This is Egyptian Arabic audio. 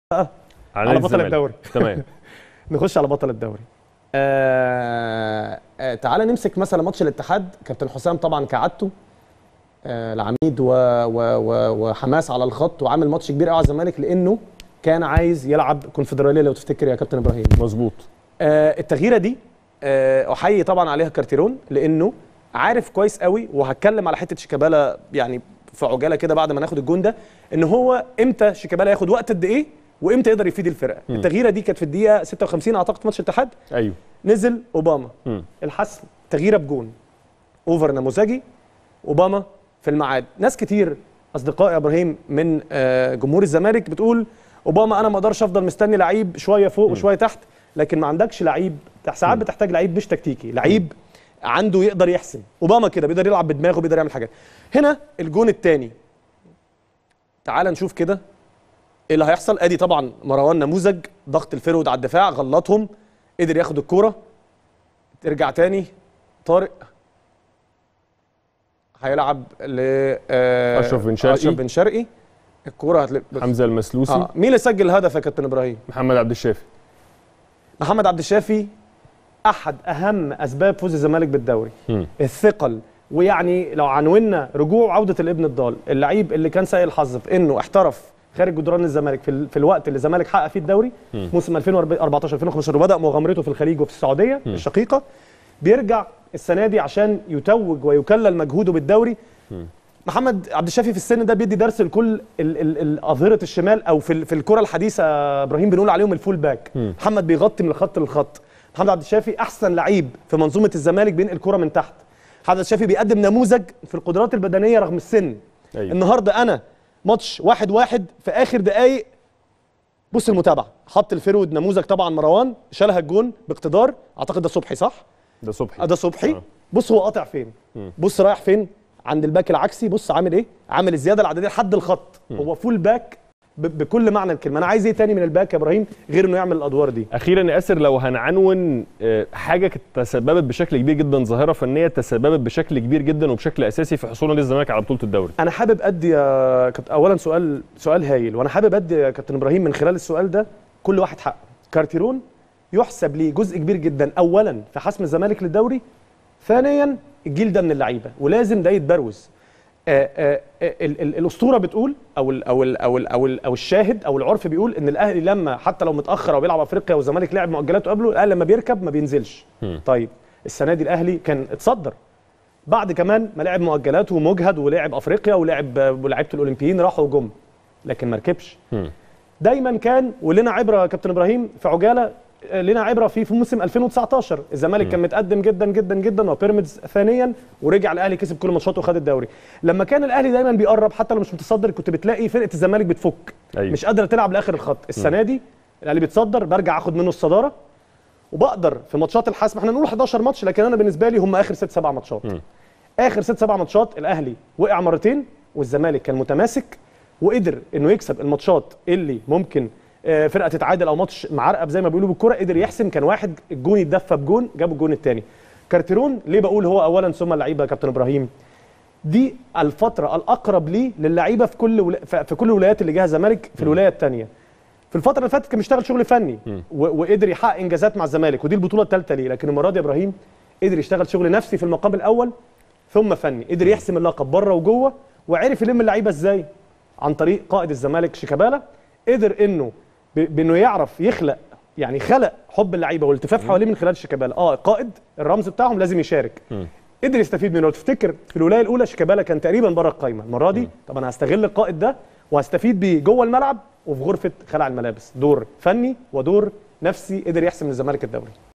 على, على على بطل الزمالك. الدوري تمام نخش على بطل الدوري آه آه تعالى نمسك مثلا ماتش الاتحاد كابتن حسام طبعا كعادته آه العميد و و و وحماس على الخط وعامل ماتش كبير قوي على الزمالك لانه كان عايز يلعب كونفدراليه لو تفتكر يا كابتن ابراهيم مظبوط آه التغييره دي آه احيي طبعا عليها كارتيرون لانه عارف كويس قوي وهتكلم على حته شيكابالا يعني في عجاله كده بعد ما ناخد الجون ده ان هو امتى شيكابالا ياخد وقت قد ايه وامتى يقدر يفيد الفرقه م. التغييره دي كانت في الدقيقه 56 اعتقد في ماتش الاتحاد ايوه نزل اوباما مم. الحسم تغييره بجون اوفر نموذجي اوباما في الميعاد ناس كتير اصدقائي يا ابراهيم من آه، جمهور الزمالك بتقول اوباما انا ما اقدرش افضل مستني لعيب شويه فوق وشويه تحت لكن ما عندكش لعيب ساعات بتحتاج لعيب مش تكتيكي لعيب عنده يقدر يحسم اوباما كده بيقدر يلعب بدماغه بيقدر يعمل حاجات هنا الجون الثاني تعال نشوف كده ايه اللي هيحصل ادي طبعا مروان نموذج ضغط الفرود على الدفاع غلطهم قدر ياخد الكوره ترجع تاني طارق هيلعب ل آه، أشرف بن شرقي. اشرف بن شرقي الكوره هتلف حمزه المسلوسي اه مين اللي سجل الهدف يا كابتن ابراهيم محمد عبد الشافي محمد عبد الشافي احد اهم اسباب فوز الزمالك بالدوري مم. الثقل ويعني لو عنونا رجوع وعوده الابن الضال اللعيب اللي كان سيء الحظ في انه احترف خارج جدران الزمالك في, ال- في الوقت اللي الزمالك حقق فيه الدوري موسم 2014 2015 وبدا مغامرته في الخليج وفي السعوديه الشقيقه بيرجع السنه دي عشان يتوج ويكلل مجهوده بالدوري محمد عبد الشافي في السن ده بيدي درس لكل ال- ال- ال- اظهره الشمال او في ال- في الكره الحديثه يا ابراهيم بنقول عليهم الفول باك محمد بيغطي من الخط للخط محمد عبد الشافي احسن لعيب في منظومه الزمالك بينقل الكره من تحت محمد عبد الشافي بيقدم نموذج في القدرات البدنيه رغم السن أيوة. النهارده انا ماتش واحد واحد في اخر دقايق بص المتابعه حط الفرود نموذج طبعا مروان شالها الجون باقتدار اعتقد ده صبحي صح ده صبحي آه، ده صبحي آه. بص هو قاطع فين بص رايح فين عند الباك العكسي بص عامل ايه عامل الزياده العدديه لحد الخط هو فول باك ب- بكل معنى الكلمه انا عايز ايه تاني من الباك يا ابراهيم غير انه يعمل الادوار دي اخيرا يا اسر لو هنعنون آه، حاجه كانت تسببت بشكل كبير جدا ظاهره فنيه تسببت بشكل كبير جدا وبشكل اساسي في حصول نادي الزمالك على بطوله الدوري انا حابب ادي يا كابتن اولا سؤال سؤال هايل وانا حابب ادي يا كابتن ابراهيم من خلال السؤال ده كل واحد حقه كارتيرون يحسب ليه جزء كبير جدا اولا في حسم الزمالك للدوري ثانيا الجيل ده من اللعيبه ولازم ده يتبروز آه، آه، آه، ال- ال- الاسطوره بتقول او ال او ال او ال او, ال أو الشاهد او العرف بيقول ان الاهلي لما حتى لو متاخر او بيلعب افريقيا والزمالك لعب مؤجلاته قبله الاهلي لما بيركب ما بينزلش طيب السنه دي الاهلي كان اتصدر بعد كمان ما لعب مؤجلاته ومجهد ولعب افريقيا ولعب ولعيبه الاولمبيين راحوا وجم لكن ما ركبش دايما كان ولنا عبره يا كابتن ابراهيم في عجاله آه، لنا عبره في في موسم 2019 الزمالك كان متقدم جدا جدا جدا وبيراميدز ثانيا ورجع الاهلي كسب كل ماتشاته وخد الدوري لما كان الاهلي دايما بيقرب حتى لو مش متصدر كنت بتلاقي فرقه الزمالك بتفك أيوة. مش قادره تلعب لاخر الخط السنه دي الاهلي بيتصدر برجع اخد منه الصداره وبقدر في ماتشات الحسم احنا نقول 11 ماتش لكن انا بالنسبه لي هم اخر ست سبع ماتشات اخر ست سبع ماتشات الاهلي وقع مرتين والزمالك كان متماسك وقدر انه يكسب الماتشات اللي ممكن آه، فرقه تتعادل او ماتش معرقب زي ما بيقولوا بالكره قدر يحسم كان واحد الجون يتدفى بجون جاب الجون الثاني كارتيرون ليه بقول هو اولا ثم اللعيبه يا كابتن ابراهيم دي الفتره الاقرب ليه للعيبه في كل ولا... ف- في كل الولايات اللي جاها الزمالك في الولايه الثانيه في الفتره اللي فاتت كان بيشتغل شغل فني و... وقدر يحقق انجازات مع الزمالك ودي البطوله الثالثه ليه لكن المره دي يا ابراهيم قدر يشتغل شغل نفسي في المقام الاول ثم فني قدر يحسم اللقب بره وجوه وعرف يلم اللعيبه ازاي عن طريق قائد الزمالك شيكابالا قدر انه ب... بانه يعرف يخلق يعني خلق حب اللعيبه والالتفاف حواليه من خلال شيكابالا اه قائد الرمز بتاعهم لازم يشارك قدر يستفيد منه لو تفتكر في الولايه الاولى شيكابالا كان تقريبا بره القايمه المره دي طب انا هستغل القائد ده وهستفيد بيه جوه الملعب وفي غرفه خلع الملابس دور فني ودور نفسي قدر يحسم للزمالك الدوري